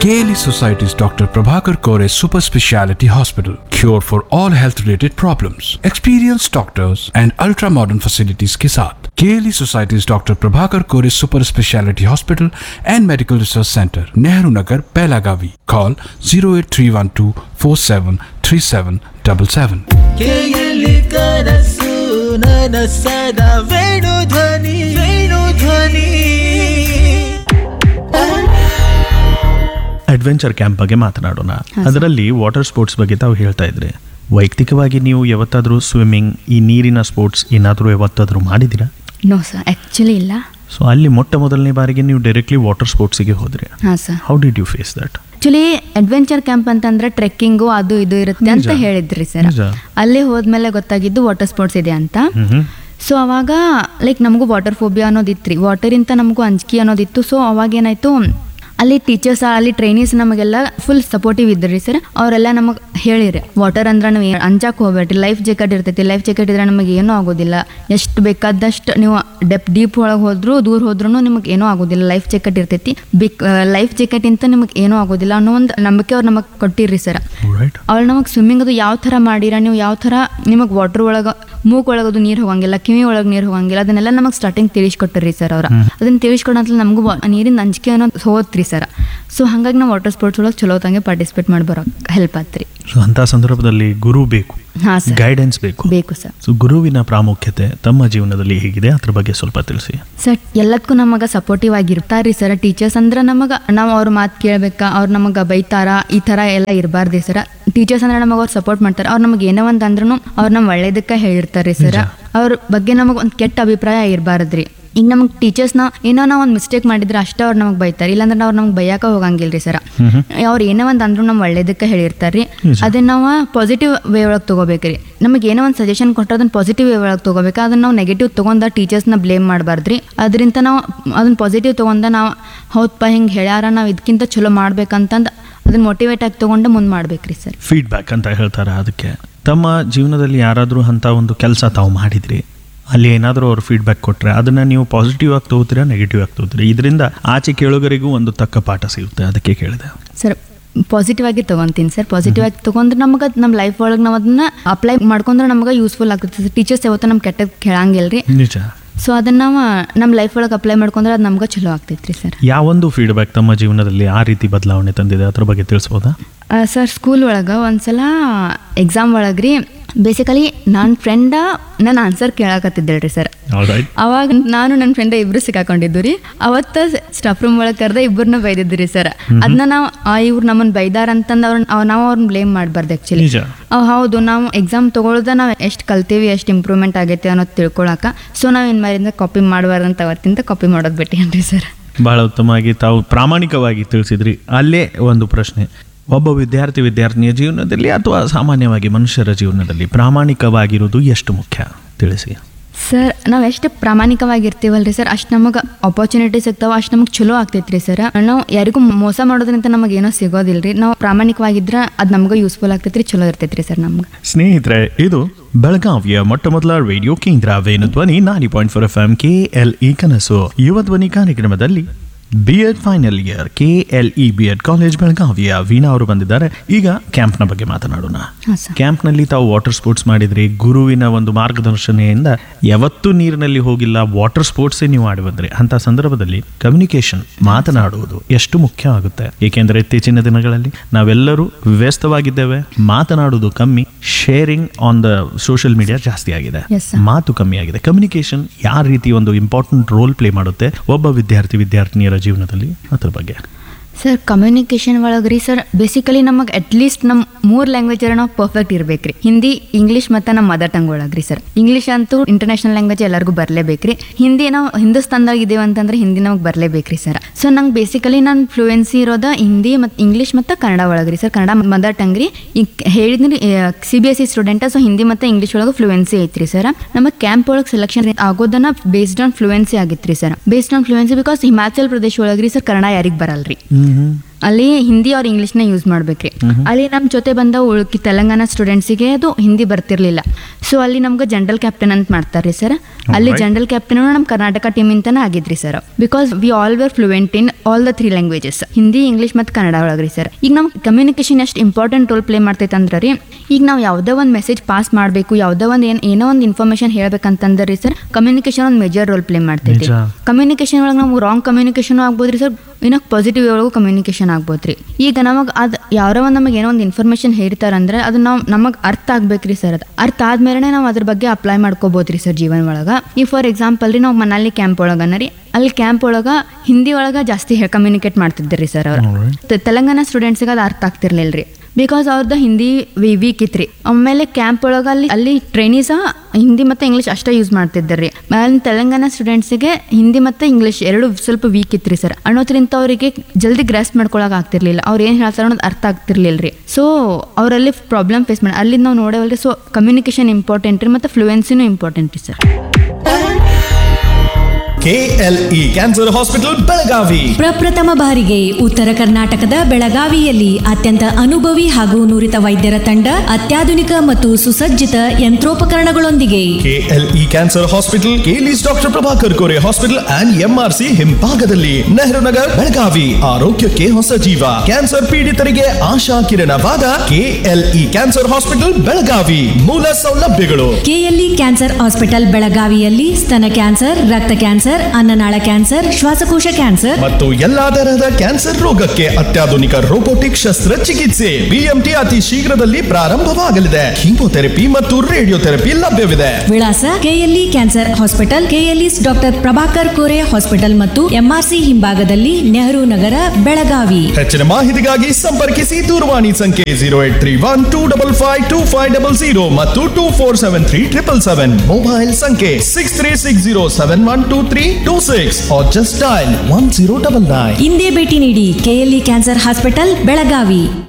KLE Society's Dr. Prabhakar Kore Super Speciality Hospital. Cure for all health related problems. Experienced doctors and ultra modern facilities के साथ KLE Society's Dr. Prabhakar Kore Super Speciality Hospital and Medical Research Center, Nehru Nagar, Pelagavi. Call 08312 473777. ಕೇಯಲಿ ಕನಸು ನನಸದ ವೇಣು ಧ್ವನಿ ವೇಣು ಧ್ವನಿ adventure camp ಬಗ್ಗೆ ಮಾತನಾಡೋಣ ಅದರಲ್ಲಿ water sports ಬಗ್ಗೆ ತಾವು ಹೇಳ್ತಾ ಇದ್ರಿ ವೈಯಕ್ತಿಕವಾಗಿ ನೀವು ಯಾವತ್ತಾದರೂ ಸ್ವಿಮ್ಮಿಂಗ್ ಈ ನೀರಿನ ಸ್ಪೋರ್ಟ್ಸ್ ಏನಾದರೂ ಯಾವತ್ತಾದರೂ ಮಾಡಿದ್ದೀರಾ ನೋ ಸರ್ ಆ್ಯಕ್ಚುಲಿ ಇಲ್ಲ ಸೊ ಅಲ್ಲಿ ಮೊಟ್ಟ ಮೊದಲನೇ ಬಾರಿಗೆ ನೀವು ಡೈರೆಕ್ಟ್ಲಿ ವಾಟರ್ ಸ್ಪೋರ್ಟ್ಸಿಗೆ ಹೋದ್ರಿ ಹಾಂ sir how did you face that actually adventure camp ಅಂತಂದ್ರೆ ಟ್ರೆಕ್ಕಿಂಗು ಅದು ಇದು ಇರುತ್ತೆ ಅಂತ ನಿಜ. ಹೇಳಿದ್ರಿ ಸರ್ ನಿಜ. ಅಲ್ಲಿ ಹೋದ್ಮೇಲೆ ಗೊತ್ತಾಗಿದ್ದು ವಾಟರ್ ಸ್ಪೋರ್ಟ್ಸ್ ಇದೆ ಅಂತ ಹ್ಮ್ ಸೊ ಅವಾಗ ಲೈಕ್ ನಮಗೂ ವಾಟರ್ ಫೋಬಿಯಾ ಅನ್ನೋದಿತ್ತು ರೀ ವಾಟರಿಂದ ನಮಗೂ ಅಂಜಿಕೆ ಅನ್ನೋದಿತ್ತು ಸೊ ಅವಾಗ ಏನಾಯ್ತು ಅಲ್ಲಿ ಟೀಚರ್ಸ್ ಅಲ್ಲಿ ಟ್ರೈನೀಸ್ ನಮಗೆಲ್ಲ ಫುಲ್ ಸಪೋರ್ಟಿವ್ ಇದ್ರಿ ಸರ್ ಅವರೆಲ್ಲ ನಮಗೆ ಹೇಳಿರಿ ವಾಟರ್ ಅಂದ್ರೆ ನೀವು ಅಂಜಾಕ್ ಹೋಗ್ಬೇಡ್ರಿ ಲೈಫ್ ಜಾಕೆಟ್ ಇರ್ತೈತಿ ಲೈಫ್ ಜಾಕೆಟ್ ಇದ್ರೆ ನಮಗೆ ಏನೂ ಆಗೋದಿಲ್ಲ ಎಷ್ಟು ಬೇಕಾದಷ್ಟು ನೀವು ಡೆಪ್ ಡೀಪ್ ಒಳಗೆ ಹೋದ್ರು ದೂರ ಹೋದ್ರೂ ನಿಮಗೆ ಏನೂ ಆಗೋದಿಲ್ಲ ಲೈಫ್ ಜಾಕೆಟ್ ಇರ್ತೈತಿ ಬಿಕ್ ಲೈಫ್ ಜಾಕೆಟ್ ಇಂತ ನಿಮಗೆ ಏನೂ ಆಗೋದಿಲ್ಲ ಅನ್ನೋ ಒಂದು ನಂಬಿಕೆ ಅವ್ರು ನಮಗೆ ಕೊಟ್ಟಿರ್ರಿ ಸರ್ ರೈಟ್ ಅವಳು ನಮಗೆ ಸ್ವಿಮ್ಮಿಂಗ್ ಅದು ಯಾವ ಥರ ಮಾಡಿರ ನೀವು ಯಾವ ಥರ ನಿಮಗೆ ವಾಟರ್ ಒಳಗೆ ಮೂಗ್ ಒಳಗದು ನೀರು ಹೋಗಂಗಿಲ್ಲ ಕಿವಿ ಒಳಗೆ ನೀರು ಹೋಗಂಗಿಲ್ಲ ಅದನ್ನೆಲ್ಲ ನಮಗೆ ಸ್ಟಾರ್ಟಿಂಗ್ ತಿಳಿಸ್ಕೊಟ್ರಿ ಸರ್ ಅವ್ರ ಅದನ್ನ ತಿಳಿಸ್ಕೊಡಂತ ನಮಗೂ ನೀರಿನ ಅಂಜಿಕೆ ಅನ್ನೋದು ಹೋತ್ರಿ ಸರ್ ಸೊ ಹಾಗಾಗಿ ನಾವು ವಾಟರ್ ಸ್ಪೋರ್ಟ್ಸ್ ಒಳಗೆ ಚಲೋ ತಂಗೆ ಪಾರ್ಟಿಸಿಪೇಟ್ ಮಾಡಿ ಬರೋಕೆ ಹೆಲ್ಪ್ ಆತ್ರಿ ಸೊ ಅಂಥ ಸಂದರ್ಭದಲ್ಲಿ ಗುರು ಬೇಕು ಹಾಂ ಸರ್ ಗೈಡೆನ್ಸ್ ಬೇಕು ಬೇಕು ಸರ್ ಸೊ ಗುರುವಿನ ಪ್ರಾಮುಖ್ಯತೆ ತಮ್ಮ ಜೀವನದಲ್ಲಿ ಹೇಗಿದೆ ಅದ್ರ ಬಗ್ಗೆ ಸ್ವಲ್ಪ ತಿಳಿಸಿ ಸರ್ ಎಲ್ಲದಕ್ಕೂ ನಮಗೆ ಸಪೋರ್ಟಿವ್ ಆಗಿರ್ತಾರ್ರಿ ಸರ್ ಟೀಚರ್ಸ್ ಅಂದ್ರೆ ನಮಗೆ ನಾವು ಅವ್ರ ಮಾತು ಕೇಳ್ಬೇಕಾ ಅವ್ರು ನಮಗೆ ಬೈತಾರ ಈ ಥರ ಎಲ್ಲ ಇರಬಾರ್ದು ಸರ್ ಟೀಚರ್ಸ್ ಅಂದ್ರೆ ನಮಗೆ ಅವ್ರು ಸಪೋರ್ಟ್ ಮಾಡ್ತಾರೆ ಅವ್ರು ನಮಗೆ ಏನೋ ಒಂದು ಅಂದ್ರೂ ಅವ್ರು ನಮ್ಮ ಒಳ್ಳೇದಕ್ಕೆ ಹೇಳಿರ್ತಾರೆ ಸರ್ ಅವ್ರ ಬಗ್ಗೆ ನಮಗೆ ಒಂದು ಕೆಟ್ಟ ಅಭಿಪ್ರಾಯ ಇರಬಾರ್ದ್ರಿ ಈಗ ನಮಗೆ ಟೀಚರ್ಸ್ನ ಏನೋ ನಾವು ಒಂದು ಮಿಸ್ಟೇಕ್ ಮಾಡಿದ್ರೆ ಅಷ್ಟೇ ಅವ್ರು ನಮಗೆ ಬೈತಾರೆ ಇಲ್ಲಾಂದ್ರೆ ಅವ್ರು ನಮ್ಗೆ ಬೈಯಾಕ ಹೋಗಂಗಿಲ್ರಿ ಸರ್ ಅವ್ರು ಏನೋ ಒಂದು ಅಂದ್ರೂ ನಮ್ಮ ಒಳ್ಳೇದಕ್ಕೆ ಹೇಳಿರ್ತಾರೆ ಅದನ್ನ ನಾವು ಪಾಸಿಟಿವ್ ವೇ ಒಳಗೆ ತೊಗೋಬೇಕ್ರಿ ನಮಗೆ ಏನೋ ಒಂದು ಸಜೆಷನ್ ಕೊಟ್ಟರೆ ಅದನ್ನ ಪಾಸಿಟಿವ್ ವೇ ಒಳಗೆ ತೊಗೋಬೇಕು ಅದನ್ನ ನಾವು ನೆಗೆಟಿವ್ ತೊಗೊಂಡ ಟೀಚರ್ಸ್ನ ಬ್ಲೇಮ್ ಮಾಡಬಾರ್ದ್ರಿ ಅದರಿಂದ ನಾವು ಅದನ್ನ ಪಾಸಿಟಿವ್ ತೊಗೊಂಡ ನಾವು ಹೌದಪ್ಪ ಹಿಂಗೆ ಹೇಳ್ಯಾರ ನಾವು ಇದಕ್ಕಿಂತ ಚಲೋ ಮಾಡ್ಬೇಕಂತಂದು ಅದನ್ನ ಮೋಟಿವೇಟ್ ಆಗಿ ತೊಗೊಂಡು ಮುಂದೆ ಮಾಡ್ಬೇಕ್ರಿ ಸರ್ ಫೀಡ್ಬ್ಯಾಕ್ ಅಂತ ಹೇಳ್ತಾರೆ ಅದಕ್ಕೆ ತಮ್ಮ ಜೀವನದಲ್ಲಿ ಯಾರಾದರೂ ಅಂಥ ಒಂದು ಕೆಲಸ ತಾವು ಮಾಡಿದ್ರಿ ಅಲ್ಲಿ ಏನಾದರೂ ಅವ್ರು ಫೀಡ್ಬ್ಯಾಕ್ ಕೊಟ್ಟರೆ ಅದನ್ನು ನೀವು ಪಾಸಿಟಿವ್ ಆಗಿ ತಗೋತೀರಾ ನೆಗೆಟಿವ್ ಆಗಿ ತಗೋತೀರಾ ಇದರಿಂದ ಆಚೆ ಕೇಳುಗರಿಗೂ ಒಂದು ತಕ್ಕ ಪಾಠ ಸಿಗುತ್ತೆ ಅದಕ್ಕೆ ಕೇಳಿದೆ ಸರ್ ಪಾಸಿಟಿವ್ ಆಗಿ ತೊಗೊಂತೀನಿ ಸರ್ ಪಾಸಿಟಿವ್ ಆಗಿ ತೊಗೊಂಡ್ರೆ ನಮಗೆ ನಮ್ಮ ಲೈಫ್ ಒಳಗೆ ನಾವು ಅದನ್ನ ಅಪ್ಲೈ ಮಾಡ್ಕೊಂಡ್ರೆ ನಮಗೆ ಯೂಸ್ಫುಲ್ ಆಗ್ತದೆ ಸರ್ ಟೀಚರ್ಸ್ ಯಾವತ್ತೂ ನಮ್ಮ ಕೆಟ್ಟದ್ದು ಕೇಳಂಗಿಲ್ಲ ರೀ ನಿಜ ಸೊ ಅದನ್ನ ನಾವು ನಮ್ಮ ಲೈಫ್ ಒಳಗೆ ಅಪ್ಲೈ ಮಾಡ್ಕೊಂಡ್ರೆ ಅದು ನಮ್ಗೆ ಚಲೋ ಆಗ್ತೈತ್ರಿ ಸರ್ ಯಾವೊಂದು ಫೀಡ್ಬ್ಯಾಕ್ ತಮ್ಮ ಜೀವನದಲ್ಲಿ ಆ ರೀತಿ ಬದಲಾವಣೆ ತಂದಿದೆ ಅದ್ರ ಬಗ್ಗೆ ತಿಳಿಸ್ಬೋದಾ ಸರ್ ಸ್ಕೂಲ್ ಒಳಗೆ ಒಂದ್ಸಲ ಎಕ್ಸಾಮ್ ಒಳಗೆ ರೀ ಬೇಸಿಕಲಿ ನನ್ನ ಫ್ರೆಂಡ ನನ್ನ ಆನ್ಸರ್ ಕೇಳಕತ್ತಿದ್ದೇಳ್ರಿ ಸರ್ ರೈಟ್ ಅವಾಗ ನಾನು ನನ್ನ ಫ್ರೆಂಡ್ ಇಬ್ರು ಸಿಕ್ಕಾಕೊಂಡಿದ್ದು ರೀ ಅವತ್ತ ಸ್ಟಾಫ್ ರೂಮ್ ಒಳಗೆ ಕರೆದ ಇಬ್ಬರನ್ನ ಬೈದಿದ್ದು ರೀ ಸರ್ ಅದನ್ನ ನಾವು ಇವ್ರು ನಮ್ಮನ್ನ ಬೈದಾರ ಅಂತಂದು ಅವ್ರನ್ನ ನಾವು ಅವ್ರನ್ನ ಬ್ಲೇಮ್ ಮಾಡಬಾರ್ದು ಆ್ಯಕ್ಚುಲಿ ನಿಜ ಹೌದು ನಾವು ಎಕ್ಸಾಮ್ ತೊಗೊಳ್ದ ನಾವು ಎಷ್ಟು ಕಲ್ತೀವಿ ಎಷ್ಟು ಇಂಪ್ರೂವ್ಮೆಂಟ್ ಆಗೈತೆ ಅನ್ನೋದು ತಿಳ್ಕೊಳಕ ಸೊ ನಾವು ಇನ್ನು ಮೇಲಿಂದ ಕಾಪಿ ಮಾಡಬಾರ್ದಂತ ಅವತ್ತಿಂದ ಕಾಪಿ ಮಾಡೋದು ಬಿಟ್ಟಿನ್ರಿ ಸರ್ ಬಹಳ ಉತ್ತಮವಾಗಿ ತಾವು ಪ್ರಾಮಾಣಿಕವಾಗಿ ತಿಳಿಸಿದ್ರಿ ಅಲ್ಲೇ ಒಂದು ಪ್ರಶ್ನೆ ಒಬ್ಬ ವಿದ್ಯಾರ್ಥಿ ವಿದ್ಯಾರ್ಥಿನಿಯ ಜೀವನದಲ್ಲಿ ಅಥವಾ ಸಾಮಾನ್ಯವಾಗಿ ಮನುಷ್ಯರ ಜೀವನದಲ್ಲಿ ಪ್ರಾಮಾಣಿಕವಾಗಿರುವುದು ಎಷ್ಟು ಮುಖ್ಯ ತಿಳಿಸಿ ಸರ್ ನಾವು ಎಷ್ಟು ಪ್ರಾಮಾಣಿಕವಾಗಿರ್ತೀವಲ್ರಿ ಸರ್ ಅಷ್ಟು ನಮಗೆ ಅಪರ್ಚುನಿಟಿ ಸಿಗ್ತಾವ ಅಷ್ಟು ನಮಗೆ ಚಲೋ ಆಗ್ತೈತ್ರಿ ಸರ್ ನಾವು ಯಾರಿಗೂ ಮೋಸ ಮಾಡೋದ್ರಿಂದ ನಮಗೆ ಏನೋ ಸಿಗೋದಿಲ್ರಿ ನಾವು ಪ್ರಾಮಾಣಿಕವಾಗಿದ್ರೆ ಅದು ನಮ್ಗೆ ಯೂಸ್ಫುಲ್ ಆಗ್ತೈತ್ರಿ ಚಲೋ ಇರ್ತೈತ್ರಿ ಸರ್ ನಮ್ಗೆ ಸ್ನೇಹಿತರೆ ಇದು ಬೆಳಗಾವಿಯ ಮೊಟ್ಟ ಮೊದಲ ರೇಡಿಯೋ ಕೇಂದ್ರ ವೇಣು ಧ್ವನಿ ನಾನಿ point four F M K L E ಕನಸು ಯುವ ಧ್ವನಿ ಕಾರ್ಯಕ್ರಮದಲ್ಲಿ B Ed final year K L E B Ed college ಬೆಳಗಾವಿಯ ವೀಣಾ ಅವರು ಬಂದಿದ್ದಾರೆ ಈಗ ಕ್ಯಾಂಪ್ನ ಬಗ್ಗೆ ಮಾತನಾಡೋಣ ಹಾಂ ಸರ್ ಕ್ಯಾಂಪ್ನಲ್ಲಿ ತಾವು ವಾಟರ್ ಸ್ಪೋರ್ಟ್ಸ್ ಮಾಡಿದ್ರಿ ಗುರುವಿನ ಒಂದು ಮಾರ್ಗದರ್ಶನೆಯಿಂದ ಯಾವತ್ತೂ ನೀರಿನಲ್ಲಿ ಹೋಗಿಲ್ಲ ವಾಟರ್ ಸ್ಪೋರ್ಟ್ಸೇ ನೀವು ಆಡಿ ಬಂದ್ರಿ ಅಂತ ಸಂದರ್ಭದಲ್ಲಿ ಕಮ್ಯುನಿಕೇಶನ್ ಮಾತನಾಡುವುದು ಎಷ್ಟು ಮುಖ್ಯ ಆಗುತ್ತೆ ಏಕೆಂದರೆ ಇತ್ತೀಚಿನ ದಿನಗಳಲ್ಲಿ ನಾವೆಲ್ಲರೂ ವ್ಯಸ್ತವಾಗಿದ್ದೇವೆ ಮಾತನಾಡುವುದು ಕಮ್ಮಿ sharing on the social media ಜಾಸ್ತಿ ಆಗಿದೆ Yes, sir. ಮಾತು ಕಮ್ಮಿ ಆಗಿದೆ ಕಮ್ಯುನಿಕೇಶನ್ ಯಾವ ರೀತಿ ಒಂದು ಇಂಪಾರ್ಟೆಂಟ್ ರೋಲ್ ಪ್ಲೇ ಮಾಡುತ್ತೆ ಒಬ್ಬ ವಿದ್ಯಾರ್ಥಿ ವಿದ್ಯಾರ್ಥಿನಿಯರ ಜೀವನದಲ್ಲಿ ಅದ್ರ ಬಗ್ಗೆ ಸರ್ ಕಮ್ಯುನಿಕೇಷನ್ ಒಳಗೆ ರೀ ಸರ್ ಬೇಸಿಕಲಿ ನಮಗೆ ಅಟ್ಲೀಸ್ಟ್ ನಮ್ಮ ಮೂರು ಲ್ಯಾಂಗ್ವೇಜ್ ನಾವು ಪರ್ಫೆಕ್ಟ್ ಇರ್ಬೇಕ್ರಿ ಹಿಂದಿ ಇಂಗ್ಲೀಷ್ ಮತ್ತು ನಮ್ಮ ಮದರ್ ಟಂಗ್ ಒಳಗೆ ರೀ ಸರ್ ಇಂಗ್ಲೀಷ್ ಅಂತೂ ಇಂಟರ್ನ್ಯಾಷನಲ್ ಲ್ಯಾಂಗ್ವೇಜ್ ಎಲ್ಲರಿಗೂ ಬರಲೇಬೇಕ್ರಿ ಹಿಂದಿ ನಾವು ಹಿಂದೂಸ್ತಾನ್ದಾಗ ಇದೇವೆ ಅಂತಂದ್ರೆ ಹಿಂದಿ ನಮಗೆ ಬರಲೇಬೇಕ್ರಿ ಸರ್ ಸೊ ನಂಗೆ ಬೇಸಿಕಲಿ ನಾನು ಫ್ಲೂಯೆನ್ಸಿ ಇರೋದ ಹಿಂದಿ ಮತ್ತು ಇಂಗ್ಲೀಷ್ ಮತ್ತು ಕನ್ನಡ ಒಳಗೆ ರೀ ಸರ್ ಕನ್ನಡ ಮದರ್ ಟಂಗ್ ರೀ ಈಗ ಹೇಳಿದ್ರಿ C B S C student so Hindi ಮತ್ತು ಇಂಗ್ಲೀಷ್ ಒಳಗೆ ಫ್ಲೂಯೆನ್ಸಿ ಐತ್ರಿ ಸರ್ ನಮ್ಮ ಕ್ಯಾಂಪ್ ಒಳಗೆ ಸೆಲೆಕ್ಷನ್ ಆಗೋದನ್ನ ಬೇಸ್ಡ್ ಆನ್ ಫ್ಲೂಯೆನ್ಸಿ ಆಗಿತ್ತು ರೀ sir based on fluency because Himachal Pradesh ಒಳಗೆ ರೀ ಸರ್ ಕನ್ನಡ ಯಾರಿಗೆ ಬರಲ್ರಿ ಅಲ್ಲಿ ಹಿಂದಿ ಅವ್ರ ಇಂಗ್ಲೀಷ್ನ ಯೂಸ್ ಮಾಡ್ಬೇಕ್ರಿ ಅಲ್ಲಿ ನಮ್ಮ ಜೊತೆ ಬಂದ ಉಳ್ಕಿ ತೆಲಂಗಾಣ ಸ್ಟೂಡೆಂಟ್ಸಿಗೆ ಅದು ಹಿಂದಿ ಬರ್ತಿರ್ಲಿಲ್ಲ ಸೊ ಅಲ್ಲಿ ನಮ್ಗೆ ಜನರಲ್ ಕ್ಯಾಪ್ಟನ್ ಅಂತ ಮಾಡ್ತಾರೆ ಸರ್ ಅಲ್ಲಿ ಜನರಲ್ ಕ್ಯಾಪ್ಟನ್ ನಮ್ಮ ಕರ್ನಾಟಕ ಟೀಮ್ ಇಂತಾನೆ ಆಗಿದ್ರಿ sir because we all were fluent in all the three languages Hindi English ಮತ್ತು ಕನ್ನಡ ಒಳಗ್ರಿ ಸರ್ ಈಗ ನಮ್ಮ ಕಮ್ಯುನಿಕೇಶನ್ ಎಷ್ಟು ಇಂಪಾರ್ಟೆಂಟ್ ರೋಲ್ ಪ್ಲೇ ಮಾಡ್ತೈತೆ ಅಂದ್ರೆ ರೀ ಈಗ ನಾವು ಯಾವುದೋ ಒಂದು ಮೆಸೇಜ್ ಪಾಸ್ ಮಾಡಬೇಕು ಯಾವುದೋ ಒಂದು ಏನು ಏನೋ ಒಂದು ಇನ್ಫಾರ್ಮೇಷನ್ ಹೇಳ್ಬೇಕಂತಂದ್ರೆ ರೀ ಸರ್ ಕಮ್ಯುನಿಕೇಶನ್ ಒಂದು ಮೇಜರ್ ರೋಲ್ ಪ್ಲೇ ಮಾಡ್ತೈತಿ ನಿಜ. ಕಮ್ಯುನಿಕೇಶನ್ ಒಳಗೆ ನಾವು ರಾಂಗ್ ಕಮ್ಯುನಿಕೇಶನ್ ಆಗ್ಬೋದ್ರಿ ಸರ್ ಏನೋ ಪಾಸಿಟಿವ್ ಒಳಗೂ ಕಮ್ಯುನಿಕೇಶನ್ ಆಗ್ಬೋದ್ರಿ ಈಗ ನಮಗೆ ಅದು ಯಾರೋ ಒಂದು ನಮಗೆ ಏನೋ ಒಂದು ಇನ್ಫಾರ್ಮೇಷನ್ ಹೇಳ್ತಾರಂದ್ರೆ ಅದು ನಾವು ನಮಗೆ ಅರ್ಥ ಆಗ್ಬೇಕ್ರಿ ಸರ್ ಅದು ಅರ್ಥ ಆದ್ಮೇಲೆ ನಾವು ಅದ್ರ ಬಗ್ಗೆ ಅಪ್ಲೈ ಮಾಡ್ಕೋಬೋದ್ರಿ ಸರ್ ಜೀವನ ಒಳಗೆ ಈ ಫಾರ್ ಎಕ್ಸಾಂಪಲ್ ರೀ ನಾವು ಮನಾಲಿ ಕ್ಯಾಂಪ್ ಒಳಗನ ರೀ ಅಲ್ಲಿ ಕ್ಯಾಂಪ್ ಒಳಗೆ ಹಿಂದಿ ಒಳಗೆ ಜಾಸ್ತಿ ಕಮ್ಯುನಿಕೇಟ್ ಮಾಡ್ತಿದ್ರಿ ಸರ್ ಅವ್ರು ತೆ- ತೆಲಂಗಾಣ ಸ್ಟೂಡೆಂಟ್ಸ್ಗೆ ಅದು ಅರ್ಥ ಆಗ್ತಿರ್ಲಿಲ್ಲ ರೀ ಬಿಕಾಸ್ ಅವ್ರದ್ದು ಹಿಂದಿ ವಿ ವೀಕ್ ಇತ್ರಿ ಆಮೇಲೆ ಕ್ಯಾಂಪ್ ಒಳಗೆ ಅಲ್ಲಿ ಅಲ್ಲಿ ಟ್ರೈನೀಸ ಹಿಂದಿ ಮತ್ತು ಇಂಗ್ಲೀಷ್ ಅಷ್ಟೇ ಯೂಸ್ ಮಾಡ್ತಿದ್ದರಿ ಅಲ್ಲಿ ತೆಲಂಗಾಣ ಸ್ಟೂಡೆಂಟ್ಸಿಗೆ ಹಿಂದಿ ಮತ್ತು ಇಂಗ್ಲೀಷ್ ಎರಡು ಸ್ವಲ್ಪ ವೀಕ್ ಇತ್ರಿ ಸರ್ ಅನ್ನೋದ್ರಿಂದ ಅವರಿಗೆ ಜಲ್ದಿ ಗ್ರಾಸ್ ಮಾಡ್ಕೊಳಕ್ ಆಗ್ತಿರ್ಲಿಲ್ಲ ಅವ್ರು ಏನು ಹೇಳ್ತಾರೆ ಅನ್ನೋದು ಅರ್ಥ ಆಗ್ತಿರ್ಲಿಲ್ಲ ರೀ ಸೊ ಅವರಲ್ಲಿ ಪ್ರಾಬ್ಲಮ್ ಫೇಸ್ ಮಾಡಿ ಅಲ್ಲಿ ನಾವು ನೋಡೇವಲ್ರಿ ಸೊ ಕಮ್ಯುನಿಕೇಶನ್ ಇಂಪಾರ್ಟೆಂಟ್ ರೀ ಮತ್ತು ಫ್ಲೂಯೆನ್ಸಿನೂ ಇಂಪಾರ್ಟೆಂಟ್ ರೀ sir KLE cancer hospital Belagavi ಪ್ರಪ್ರಥಮ ಬಾರಿಗೆ ಉತ್ತರ ಕರ್ನಾಟಕದ ಬೆಳಗಾವಿಯಲ್ಲಿ ಅತ್ಯಂತ ಅನುಭವಿ ಹಾಗೂ ನುರಿತ ವೈದ್ಯರ ತಂಡ ಅತ್ಯಾಧುನಿಕ ಮತ್ತು ಸುಸಜ್ಜಿತ ಯಂತ್ರೋಪಕರಣಗಳೊಂದಿಗೆ KLE cancer hospital KLE's doctor Prabhakar Kore hospital and MRC ಹಿಂಭಾಗದಲ್ಲಿ ನೆಹರು ನಗರ್ ಬೆಳಗಾವಿ ಆರೋಗ್ಯಕ್ಕೆ ಹೊಸ ಜೀವ ಕ್ಯಾನ್ಸರ್ ಪೀಡಿತರಿಗೆ ಆಶಾ ಕಿರಣವಾದ ಕೆಎಲ್ಇ ಕ್ಯಾನ್ಸರ್ ಹಾಸ್ಪಿಟಲ್ ಬೆಳಗಾವಿ ಮೂಲ ಸೌಲಭ್ಯಗಳು ಕೆಎಲ್ಇ ಕ್ಯಾನ್ಸರ್ ಹಾಸ್ಪಿಟಲ್ ಬೆಳಗಾವಿಯಲ್ಲಿ ಸ್ತನ ಕ್ಯಾನ್ಸರ್ ರಕ್ತ ಕ್ಯಾನ್ಸರ್ ಅನ್ನನಾಳ ಕ್ಯಾನ್ಸರ್ ಶ್ವಾಸಕೋಶ ಕ್ಯಾನ್ಸರ್ ಮತ್ತು ಎಲ್ಲಾ ತರಹದ ಕ್ಯಾನ್ಸರ್ ರೋಗಕ್ಕೆ ಅತ್ಯಾಧುನಿಕ ರೋಬೋಟಿಕ್ ಶಸ್ತ್ರಚಿಕಿತ್ಸೆ ಬಿಎಂಟಿ ಅತಿ ಶೀಘ್ರದಲ್ಲಿ ಪ್ರಾರಂಭವಾಗಲಿದೆ ಕೀಮೋಥೆರಪಿ ಮತ್ತು ರೇಡಿಯೋಥೆರಪಿ ಲಭ್ಯವಿದೆ ವಿಳಾಸ KLE cancer hospital KLE's doctor Prabhakar Kore hospital ಮತ್ತು ಎಂಆರ್ಸಿ ಹಿಂಭಾಗದಲ್ಲಿ ನೆಹರು ನಗರ ಬೆಳಗಾವಿ ಹೆಚ್ಚಿನ ಮಾಹಿತಿಗಾಗಿ ಸಂಪರ್ಕಿಸಿ ದೂರವಾಣಿ ಸಂಖ್ಯೆ zero eight three one two double five two five double zero ಮತ್ತು two four seven three triple seven mobile ಸಂಖ್ಯೆ six three six zero seven one two three two six just dial one zero double nine ಇಂದೇ ಭೇಟಿ ನೀಡಿ KLE cancer hospital Belagavi